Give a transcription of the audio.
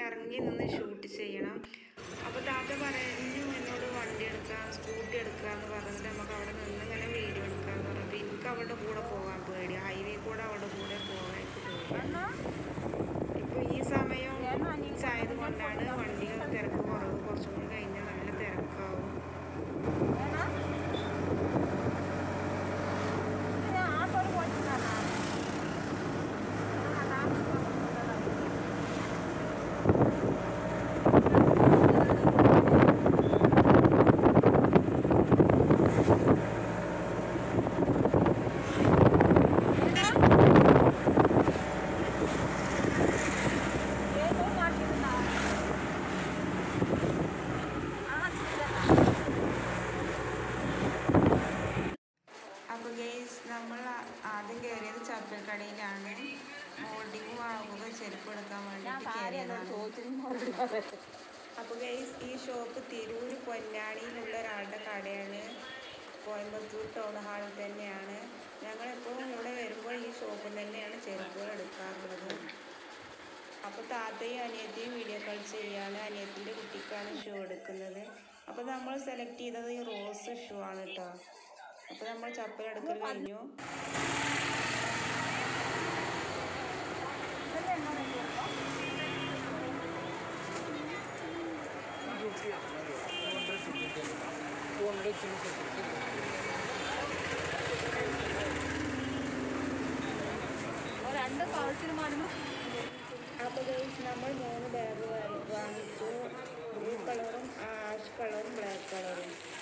ഇറങ്ങി നിന്ന് ഷൂട്ട് ചെയ്യണം അപ്പോൾ താത്ത പറഞ്ഞു എന്നോട് വണ്ടി എടുക്കാം സ്കൂട്ടി എടുക്കാന്ന് പറഞ്ഞിട്ട് നമുക്ക് അവിടെ നിന്ന് ഇങ്ങനെ വീഡിയോ എടുക്കാന്ന് പറഞ്ഞപ്പോൾ എനിക്ക് അവളുടെ കൂടെ പോകാൻ പേടി ഹൈവേ കൂടെ അവളുടെ കൂടെ പോകാൻ എനിക്ക് പേടി ഇപ്പോൾ ഈ സമയം ആയത് കൊണ്ടാണ് വണ്ടികൾ തിരക്ക് കുറവ് കുറച്ചും കൂടി കഴിഞ്ഞാൽ നല്ല തിരക്കാവും അപ്പോൾ ഗെയ്സ് നമ്മൾ ആദ്യം കയറിയത് ചപ്പൽ കടയിലാണ് മോൾഡിങ് വാങ്ങുക ചെരുപ്പ് എടുക്കാൻ വേണ്ടിയിട്ട് കയറിയതാണ് അപ്പോൾ ഗൈസ് ഈ ഷോപ്പ് തിരൂർ പൊന്നാണിയിലുള്ള ഒരാളുടെ കടയാണ് കോയമ്പത്തൂർ ടൗൺ ഹാളിൽ തന്നെയാണ് ഞങ്ങളെപ്പോഴും ഇവിടെ വരുമ്പോൾ ഈ ഷോപ്പിൽ തന്നെയാണ് ചെരുപ്പുകൾ എടുക്കാറുള്ളത് അപ്പോൾ താത്തയും അനിയത്തിയും വീഡിയോ കോൾ ചെയ്യാണ് അനിയത്തിൻ്റെ കുട്ടിക്കാണ് ഷൂ എടുക്കുന്നത് അപ്പോൾ നമ്മൾ സെലക്ട് ചെയ്തത് ഈ റോസ് ഷൂ ആണ് കേട്ടോ അപ്പോൾ നമ്മൾ ചപ്പൽ എടുക്കൽ കഴിഞ്ഞു രണ്ട് കളത്തിന് മാറുമ്പോൾ അപ്പോൾ ഗൈസ് നമ്മൾ മൂന്ന് ബാഗ് വാങ്ങിച്ചു ബ്ലൂ കളറും ആഷ് കളറും ബ്ലാക്ക് കളറും